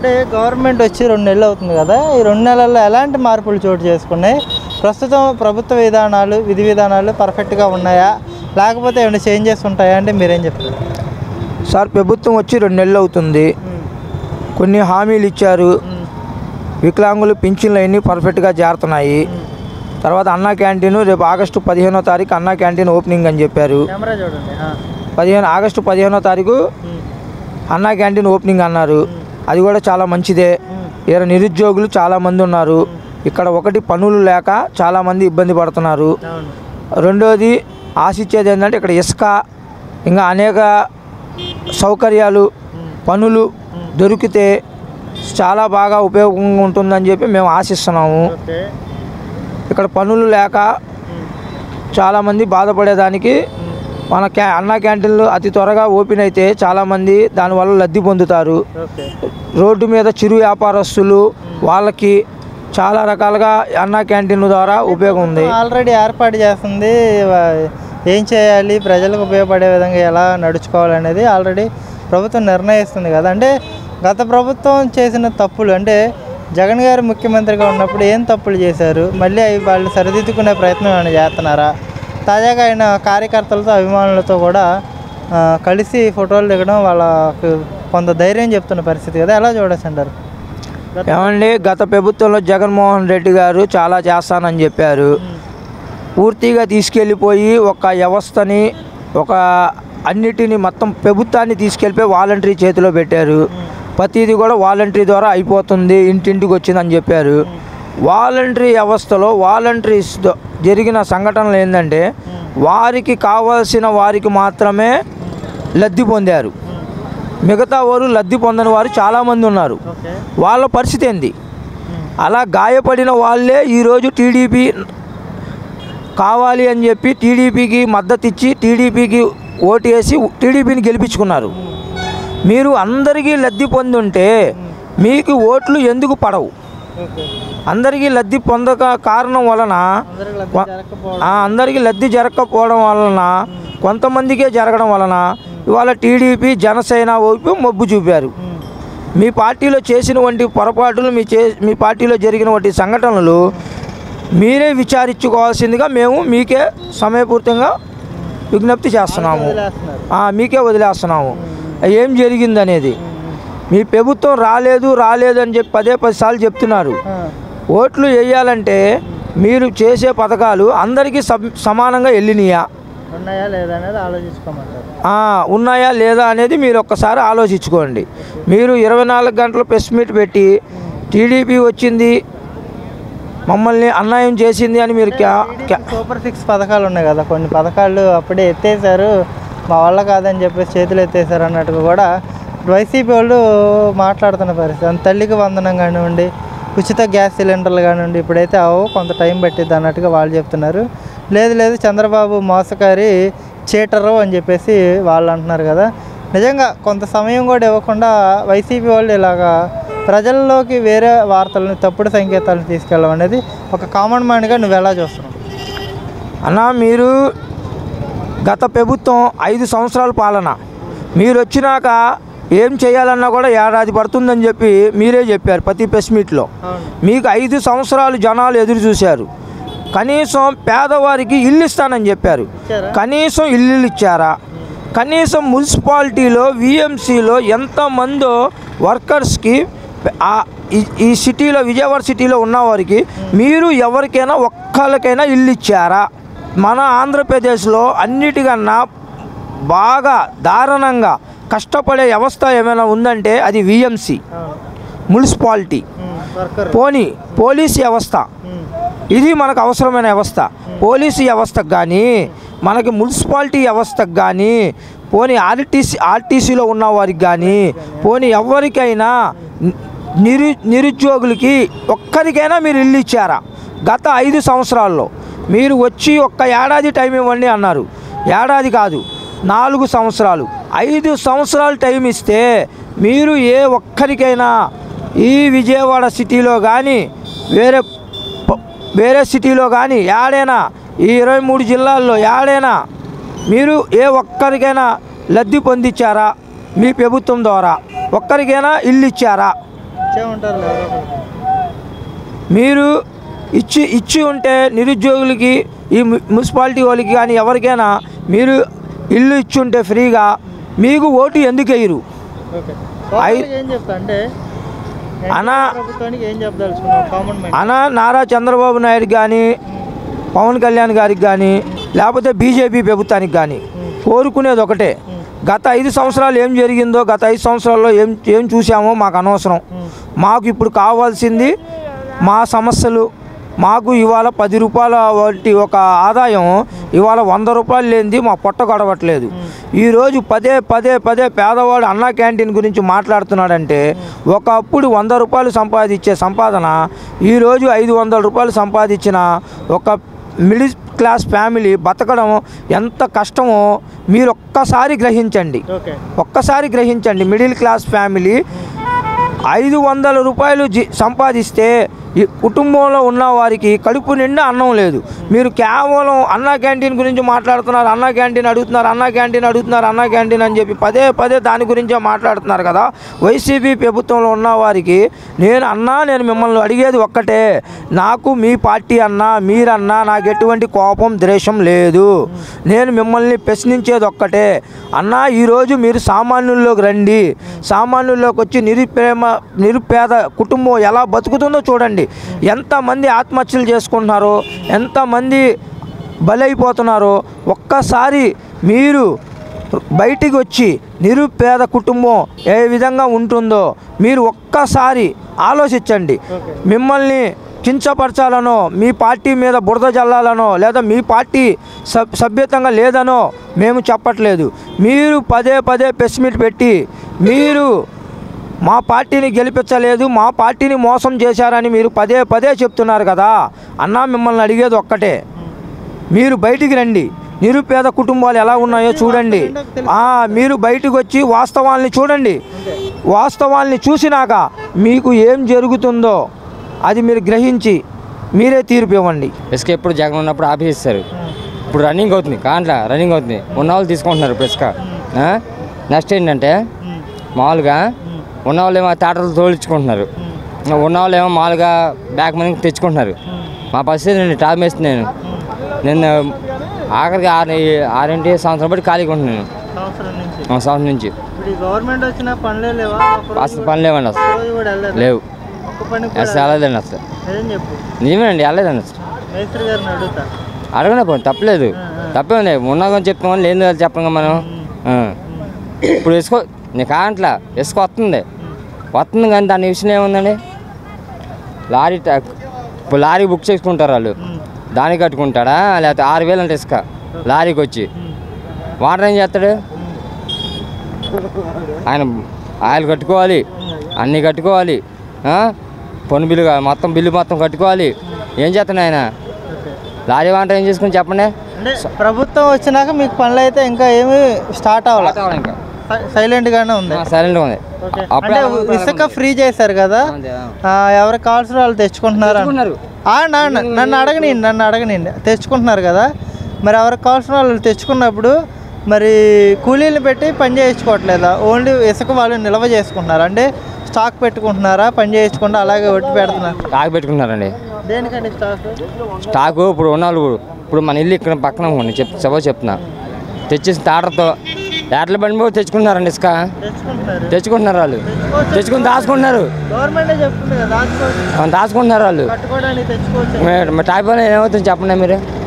అంటే గవర్నమెంట్ వచ్చి రెండు నెలలు అవుతుంది కదా ఈ రెండు నెలల్లో ఎలాంటి మార్పులు చోటు చేసుకున్నాయి ప్రస్తుతం ప్రభుత్వ విధానాలు విధి విధానాలు పర్ఫెక్ట్గా ఉన్నాయా లేకపోతే ఏమైనా చేంజెస్ ఉంటాయా అంటే మీరేం చెప్తారు సార్ ప్రభుత్వం వచ్చి రెండు నెలలు అవుతుంది కొన్ని హామీలు ఇచ్చారు వికలాంగులు పింఛన్లు అన్నీ పర్ఫెక్ట్గా చేరుతున్నాయి తర్వాత అన్నా క్యాంటీన్ రేపు ఆగస్టు పదిహేనో తారీఖు అన్నా క్యాంటీన్ ఓపెనింగ్ అని చెప్పారు కెమెరా చూడండి ఆ. పదిహేను ఆగస్టు పదిహేనో తారీఖు ఉమ్. అన్నా క్యాంటీన్ ఓపెనింగ్ అన్నారు అది కూడా చాలా మంచిదే ఇక్కడ నిరుద్యోగులు చాలామంది ఉన్నారు ఇక్కడ ఒకటి పనులు లేక చాలామంది ఇబ్బంది పడుతున్నారు అవును రెండోది ఆశించేది ఏంటంటే ఇక్కడ ఇసుక ఇంకా అనేక సౌకర్యాలు పనులు దొరికితే చాలా బాగా ఉపయోగంగా ఉంటుందని చెప్పి మేము ఆశిస్తున్నాము ఓకే ఇక్కడ పనులు లేక చాలామంది బాధపడేదానికి మన క్యా అన్నా క్యాంటీన్లు అతి త్వరగా ఓపెన్ అయితే చాలామంది దానివల్ల లబ్ధి పొందుతారు ఓకే రోడ్డు మీద చిరు వ్యాపారస్తులు వాళ్ళకి చాలా రకాలుగా అన్నా క్యాంటీన్ ద్వారా ఉపయోగం ఉంది ఆల్రెడీ ఏర్పాటు చేస్తుంది వా- ఏం చేయాలి ప్రజలకు ఉపయోగపడే విధంగా ఎలా నడుచుకోవాలనేది ఆల్రెడీ ప్రభుత్వం నిర్ణయిస్తుంది కదా అంటే గత ప్రభుత్వం చేసిన తప్పులు అంటే జగన్ గారు ముఖ్యమంత్రిగా ఉన్నప్పుడు ఏం తప్పులు చేశారు మళ్ళీ అవి వాళ్ళు సరిదిద్దుకునే ప్రయత్నం ఏమైనా చేస్తున్నారా తాజాగా ఆయన కార్యకర్తలతో అభిమానులతో కూడా ఆ, కలిసి ఫోటోలు దిగడం వాళ్ళకు కొంత ధైర్యం చెప్తున్న పరిస్థితి కదా ఎలా చూడొచ్చు అంటారు ఏమండి గత ప్రభుత్వంలో జగన్మోహన్ రెడ్డి గారు చాలా చేస్తానని చెప్పారు పూర్తిగా తీసుకెళ్ళిపోయి ఒక వ్యవస్థని ఒక అన్నిటిని మొత్తం ప్రభుత్వాన్ని తీసుకెళ్ళిపోయి వాలంటరీ చేతిలో పెట్టారు ప్రతిదీ కూడా వాలంటరీ ద్వారా అయిపోతుంది ఇంటింటికి వచ్చిందని చెప్పారు వాలంటరీ వ్యవస్థలో వాలంటరీస్ ద- జరిగిన సంఘటనలు ఏంటంటే వారికి కావాల్సిన వారికి మాత్రమే లబ్ధి పొందారు మిగతా వారు లబ్ధి పొందని వారు చాలామంది ఉన్నారు ఓకే వాళ్ళ పరిస్థితి ఏంది అలా గాయపడిన వాళ్ళే ఈరోజు టీడీపీ కావాలి అని చెప్పి టీడీపీకి మద్దతు ఇచ్చి టీడీపీకి ఓటు వేసి టీడీపీని గెలిపించుకున్నారు మీరు అందరికీ లబ్ధి పొంది ఉంటే మీకు ఓట్లు ఎందుకు పడవు ఓకే అందరికీ లబ్ధి పొందక కారణం వలన అందరికి లబ్ధి వా- జరగకపోవడం ఆ, అందరికీ లబ్ధి జరగకపోవడం వలన కొంతమందికే జరగడం వలన ఇవాళ టీడీపీ జనసేన వైపు మొబ్బు చూపారు ఉమ్. మీ పార్టీలో చేసినటువంటి పొరపాటులు మీ చే మీ పార్టీలో జరిగినటువంటి సంఘటనలు మీరే విచారించుకోవాల్సిందిగా మేము మీకే సమయపూర్తంగా విజ్ఞప్తి చేస్తున్నాము వదిలేస్తున్నారు ఆ, మీకే వదిలేస్తున్నాము ఏం జరిగిందనేది మీ ప్రభుత్వం రాలేదు రాలేదు అని చెప్పి పదే పది సార్లు చెప్తున్నారు ఆ, ఓట్లు వేయాలంటే మీరు చేసే పథకాలు అందరికీ సమ- సమానంగా వెళ్ళినాయా ఉన్నాయా లేదా అనేది ఆలోచించుకోమంటారు ఆ, ఉన్నాయా లేదా అనేది మీరు ఒక్కసారి ఆలోచించుకోండి మీరు ఇరవై నాలుగు గంటలు ప్రెస్ మీట్ పెట్టి టీడీపీ వచ్చింది మమ్మల్ని అన్యాయం చేసింది అని మీరు క్యా- క్యా- సూపర్ సిక్స్ పథకాలు ఉన్నాయి కదా కొన్ని పథకాలు అప్పుడే ఎత్తేసారు మా వల్ల కాదని చెప్పేసి చేతులు ఎత్తేసారు అన్నట్టుగా కూడా వైసీపీ వాళ్ళు మాట్లాడుతున్న పరిస్థితి అంత తల్లికి వందనం కానివ్వండి ఉచిత గ్యాస్ సిలిండర్లు కానివ్వండి ఇప్పుడైతే అవు కొంత టైం పట్టిద్ది అన్నట్టుగా వాళ్ళు చెప్తున్నారు లేదు లేదు చంద్రబాబు మోసకారి చీటరు అని చెప్పేసి వాళ్ళు అంటున్నారు కదా నిజంగా కొంత సమయం కూడా ఇవ్వకుండా వైసీపీ వాళ్ళు ఇలాగా ప్రజల్లోకి వేరే వార్తలను తప్పుడు సంకేతాలను తీసుకెళ్ళడం అనేది ఒక కామన్ మైండ్గా నువ్వు ఎలా చూస్తున్నావు అన్నా మీరు గత ప్రభుత్వం ఐదు సంవత్సరాల పాలన మీరు వచ్చినాక ఏం చేయాలన్నా కూడా ఏడాది పడుతుందని చెప్పి మీరే చెప్పారు ప్రతి ప్రెస్ మీట్లో అవును మీకు ఐదు సంవత్సరాలు జనాలు ఎదురు చూశారు కనీసం పేదవారికి ఇల్లు ఇస్తానని చెప్పారు ఇచ్చారా? కనీసం ఇల్లు ఇచ్చారా కనీసం మున్సిపాలిటీలో విఎంసీలో ఎంతమందో వర్కర్స్కి ఆ- ఈ- ఈ సిటీలో విజయవాడ సిటీలో ఉన్నవారికి మీరు ఎవరికైనా ఒక్కళ్ళకైనా ఇల్లు ఇచ్చారా మన ఆంధ్రప్రదేశ్లో అన్నిటికన్నా బాగా దారుణంగా కష్టపడే వ్యవస్థ ఏమైనా ఉందంటే అది విఎంసి అవును మున్సిపాలిటీ ఉమ్, వర్కర్ పోనీ పోలీస్ వ్యవస్థ ఉమ్, ఇది మనకు అవసరమైన వ్యవస్థ పోలీసు వ్యవస్థకు కానీ మనకి మున్సిపాలిటీ వ్యవస్థకు కానీ పోనీ ఆర్టీసీ ఆర్టీసీలో ఉన్న వారికి కానీ పోనీ ఎవరికైనా ని- నిరు నిరుద్యోగులకి ఒక్కరికైనా మీరు ఇల్లు ఇచ్చారా గత ఐదు సంవత్సరాల్లో మీరు వచ్చి ఒక్క ఏడాది టైం ఇవ్వండి అన్నారు ఏడాది కాదు నాలుగు సంవత్సరాలు ఐదు సంవత్సరాలు టైం ఇస్తే మీరు ఏ ఒక్కరికైనా ఈ విజయవాడ సిటీలో కానీ వేరే ప- వేరే సిటీలో కానీ యాడైనా ఈ ఇరవై మూడు జిల్లాల్లో యాడైనా మీరు ఏ ఒక్కరికైనా లబ్ధి పొందించారా మీ ప్రభుత్వం ద్వారా ఒక్కరికైనా ఇల్లు ఇచ్చారా ఇచ్చే ఉంటారు ఎవరో ఒకరు. మీరు ఇచ్చి ఇచ్చి ఉంటే నిరుద్యోగులకి ఈ ము- మున్సిపాలిటీ వాళ్ళకి కానీ ఎవరికైనా మీరు ఇల్లు ఇచ్చి ఉంటే ఫ్రీగా మీకు ఓటు ఎందుకు వేయరు ఓకే ఓవరాల్గా ఏం చెప్తా అంటే అనా ప్రభుత్వానికి ఏం చెప్పదలుచుకున్నావు కామన్ మ్యాన్ అనా నారా చంద్రబాబు నాయుడు కానీ పవన్ కళ్యాణ్ గారికి కానీ లేకపోతే బీజేపీ ప్రభుత్వానికి కానీ కోరుకునేది ఒకటే గత ఐదు సంవత్సరాలు ఏం జరిగిందో గత ఐదు సంవత్సరాల్లో ఏం ఏం చూసామో మాకు అనవసరం మాకు ఇప్పుడు కావాల్సింది మా సమస్యలు మాకు ఇవాళ పది రూపాయల వంటి ఒక ఆదాయం ఇవాళ వంద రూపాయలు లేనిది మా పొట్ట గడవట్లేదు ఈరోజు పదే పదే పదే పేదవాడు అన్నా క్యాంటీన్ గురించి మాట్లాడుతున్నాడంటే ఒకప్పుడు వంద రూపాయలు సంపాదించే సంపాదన ఈరోజు ఐదు వందల రూపాయలు సంపాదించిన ఒక మిడిల్ క్లాస్ ఫ్యామిలీ బతకడం ఎంత కష్టమో మీరు ఒక్కసారి గ్రహించండి ఓకే ఒక్కసారి గ్రహించండి మిడిల్ క్లాస్ ఫ్యామిలీ ఐదు వందల రూపాయలు జీ సంపాదిస్తే ఈ కుటుంబంలో ఉన్న వారికి కడుపు నిండా అన్నం లేదు మీరు కేవలం అన్నా క్యాంటీన్ గురించి మాట్లాడుతున్నారు అన్నా క్యాంటీన్ అడుగుతున్నారు అన్నా క్యాంటీన్ అడుగుతున్నారు అన్నా క్యాంటీన్ అని చెప్పి పదే పదే దాని గురించే మాట్లాడుతున్నారు కదా వైసీపీ ప్రభుత్వంలో ఉన్న వారికి నేను అన్నా నేను మిమ్మల్ని అడిగేది ఒక్కటే నాకు మీ పార్టీ అన్నా మీరన్నా నాకు ఎటువంటి కోపం ద్వేషం లేదు నేను మిమ్మల్ని ప్రశ్నించేది ఒక్కటే అన్నా ఈరోజు మీరు సామాన్యుల్లోకి రండి సామాన్యుల్లోకి వచ్చి నిరుపేమ నిరుపేద కుటుంబం ఎలా బతుకుతుందో చూడండి ఎంతమంది ఆత్మహత్యలు చేసుకుంటున్నారో ఎంతమంది బలైపోతున్నారో ఒక్కసారి మీరు బయటికి వచ్చి నిరుపేద కుటుంబం ఏ విధంగా ఉంటుందో మీరు ఒక్కసారి ఆలోచించండి మిమ్మల్ని కించపరచాలనో మీ పార్టీ మీద బురద జల్లాలనో లేదా మీ పార్టీ సబ్ సభ్యతంగా లేదనో మేము చెప్పట్లేదు మీరు పదే పదే ప్రెస్ మీట్ పెట్టి మీరు మా పార్టీని గెలిపించలేదు మా పార్టీని మోసం చేశారని మీరు పదే పదే చెప్తున్నారు కదా అన్నా మిమ్మల్ని అడిగేది ఒక్కటే మీరు బయటికి రండి నిరుపేద కుటుంబాలు ఎలా ఉన్నాయో చూడండి ఆ, మీరు బయటకు వచ్చి వాస్తవాల్ని చూడండి వాస్తవాల్ని చూసినాక మీకు ఏం జరుగుతుందో అది మీరు గ్రహించి మీరే తీర్పు ఇవ్వండి ఇసుక ఎప్పుడు జగన్ ఉన్నప్పుడు ఆపేస్తారు ఇప్పుడు రన్నింగ్ అవుతుంది కాంట్లా రన్నింగ్ అవుతుంది ఉన్న వాళ్ళు తీసుకుంటున్నారు ఇప్పుడు ఇసుక ఆ? నెక్స్ట్ ఏంటంటే మామూలుగా ఉన్న వాళ్ళు ఏమో తాటలు తోలించుకుంటున్నారు ఉన్న వాళ్ళు ఏమో మామూలుగా బ్యాక్ మనీ తెచ్చుకుంటున్నారు మా పరిస్థితి నేను టాప్ వేస్తుంది నేను నేను ఆఖరికి ఆరు ఆరింటి సంవత్సరం బట్టి ఖాళీగా ఉంటున్నాను సంవత్సరం నుంచి ఆ సంవత్సరం నుంచి ఇప్పుడు ఈ గవర్నమెంట్ వచ్చిన పనులే లేవా ఒక రోజు- అసలు పని లేవండి అసలు ఒక రోజు కూడా వెళ్ళలేదు లేవు ఒక్క పని అసలు వెళ్ళలేదండి అసలు ఏం చెప్పు నిజమేనండి వెళ్ళలేదండి అసలు మేస్త్రి గారిని అడుగుతా అడగనే పోయి తప్పలేదు తప్పే ఉంది ఉన్నదని చెప్తామని లేదు కదా చెప్పంగా మనం ఆ. ఇప్పుడు ఇసుక నీ కాంట్లా ఇసుక వస్తుంది వస్తుంది కానీ దాని విషయం ఏముందండి లారీ టా- ఇప్పుడు లారీ బుక్ చేసుకుంటారు వాళ్ళు దానికి కట్టుకుంటాడా లేకపోతే ఆరు వేలు అంటే ఇసుక లారీకి వచ్చి వాటర్ ఏం చేస్తాడు ఆయన ఆయిల్ కట్టుకోవాలి అన్నీ కట్టుకోవాలి ఆ? పన్ను బిల్లు కా- మొత్తం బిల్లు మొత్తం కట్టుకోవాలి ఏం చేస్తాడు ఆయన లారీ వాటర్ ఏం చేసుకుని చెప్పండి అంటే ప్రభుత్వం వచ్చినాక మీకు పనులు అయితే ఇంకా ఏమి స్టార్ట్ అవ్వాలి ఇంకా సైలెంట్ గానే ఉంది సైలెంట్గా ఉంది ఓకే. అప్పుడే అంటే ఇసుక ఫ్రీ చేశారు కదా ఆ, ఎవరికి కావాల్సిన వాళ్ళు తెచ్చుకుంటున్నారు తెచ్చుకున్నారు. ఆ, నా- నా- నన్ను అడగనిండి నన్ను అడగనిండి తెచ్చుకుంటున్నారు కదా మరి ఎవరికి కావాల్సిన వాళ్ళు తెచ్చుకున్నప్పుడు మరి కూలీలు పెట్టి పని చేయించుకోవట్లేదా ఓన్లీ ఇసుక వాళ్ళు నిల్వ చేసుకుంటున్నారు అంటే స్టాక్ పెట్టుకుంటున్నారా పని చేయించకుండా అలాగే ఒట్టి పెడుతున్నారు స్టాక్ పెట్టుకున్నారండి దేనికండి స్టాక్ స్టాకు ఇప్పుడు ఉన్నాళ్ళు ఇప్పుడు మన ఇల్లు ఇక్కడ పక్కన ఉంది చెప్ సపోజ్ చెప్తున్నా తెచ్చేసి తాటర్తో ఏటల బండి పోయి తెచ్చుకుంటున్నారండి ఇసుక తెచ్చుకుంటున్నారు తెచ్చుకుంటున్నారు వాళ్ళు తెచ్చుకుని దాచుకుంటున్నారు గవర్నమెంటే చెప్తుంది కదా దాచుకోవచ్చు ఆ, దాచుకుంటున్నారు వాళ్ళు కట్టుకోవడానికి తెచ్చుకోవచ్చు మరి టాప్ ఏమవుతుంది చెప్పండి మీరు